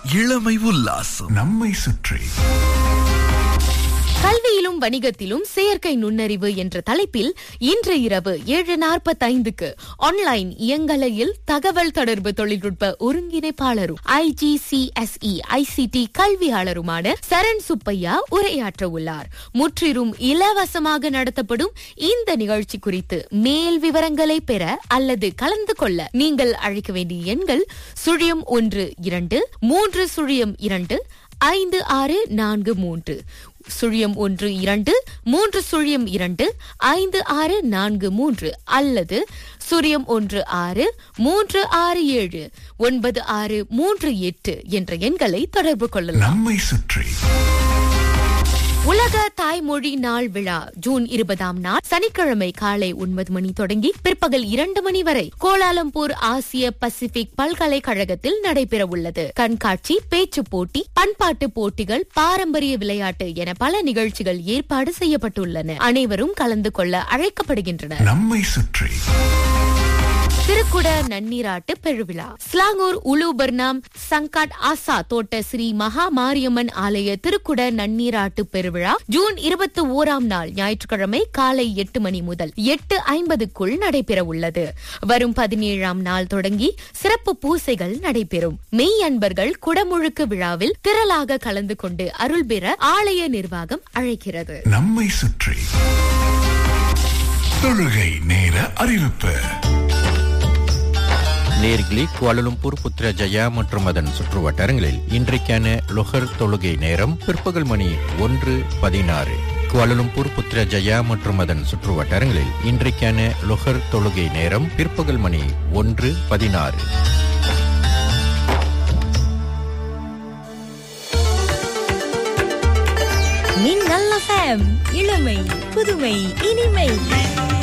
இளமை உல்லாசம் நம்மை சுற்றி கல்வியிலும் வணிகத்திலும் செயற்கை நுண்ணறிவு என்ற தலைப்பில் இன்று இரவு ஏழு நாற்பத்தைந்துக்கு ஆன்லைன் இயங்கலையில் தகவல் தொடர்பு தொழில்நுட்ப ஒருங்கிணைப்பாளரும் ஐஜிசிஎஸ்இ ஐசிடி கல்வியாளருமான சரண் சுப்பையா உரையாற்ற உள்ளார் முற்றிலும் இலவசமாக நடத்தப்படும் இந்த நிகழ்ச்சி குறித்து மேல் விவரங்களை பெற அல்லது கலந்து கொள்ள நீங்கள் அழைக்க வேண்டிய எண்கள் சுழியம் ஒன்று இரண்டு மூன்று சுழியம் இரண்டு ஐந்து ஆறு நான்கு மூன்று சுழியம் ஒன்று இரண்டு மூன்று சுழியம் இரண்டு ஐந்து ஆறு நான்கு மூன்று அல்லது சுழியம் ஒன்று ஆறு மூன்று ஆறு ஏழு ஒன்பது ஆறு மூன்று எட்டு என்ற எண்களை தொடர்பு கொள்ளலாம் நம்மை சுற்றி உலக தாய்மொழி நாள் விழா ஜூன் இருபதாம் நாள் சனிக்கிழமை காலை ஒன்பது மணி தொடங்கி பிற்பகல் இரண்டு மணி வரை கோலாலம்பூர் ஆசிய பசிபிக் பல்கலைக்கழகத்தில் நடைபெற உள்ளது கண்காட்சி பேச்சு போட்டி பண்பாட்டு போட்டிகள் பாரம்பரிய விளையாட்டு என பல நிகழ்ச்சிகள் ஏற்பாடு செய்யப்பட்டுள்ளன அனைவரும் கலந்து கொள்ள அழைக்கப்படுகின்றனர் நம்மை சுற்றி திருக்குட நன்னீராட்டு பெருவிழா ஸ்லாங்கூர் உலு பர்னாம் சங்காட் ஆசா தோட்ட ஸ்ரீ மகா மாரியம்மன் ஆலய திருக்குட நன்னீராட்டு பெருவிழா ஜூன் இருபத்தி ஓராம் நாள் ஞாயிற்றுக்கிழமை காலை எட்டு மணி முதல் எட்டு ஐம்பதுக்குள் நடைபெற உள்ளது வரும் பதினேழாம் நாள் தொடங்கி சிறப்பு பூசைகள் நடைபெறும் மெய் அன்பர்கள் குடமுழுக்கு விழாவில் திரளாக கலந்து கொண்டு அருள் பெற ஆலய நிர்வாகம் அழைக்கிறது நம்மை சுற்றி தொழுகை நேர அறிவிப்பு நேர்கிலி குவாலலும்பூர் புத்ரஜயா மற்றும் அதன் சுற்று வட்டாரங்களில் இன்றைக்கான லொஹர் தொழுகை நேரம் பிற்பகல் மணி ஒன்று பதினாறு குவாலலும்பூர் புத்ரஜயா மற்றும் அதன் சுற்று வட்டாரங்களில் இன்றைக்கான லொஹர் தொழுகை நேரம் பிற்பகல் மணி ஒன்று பதினாறு மின்னல் எஃப்எம் இளமை புதுமை இனிமை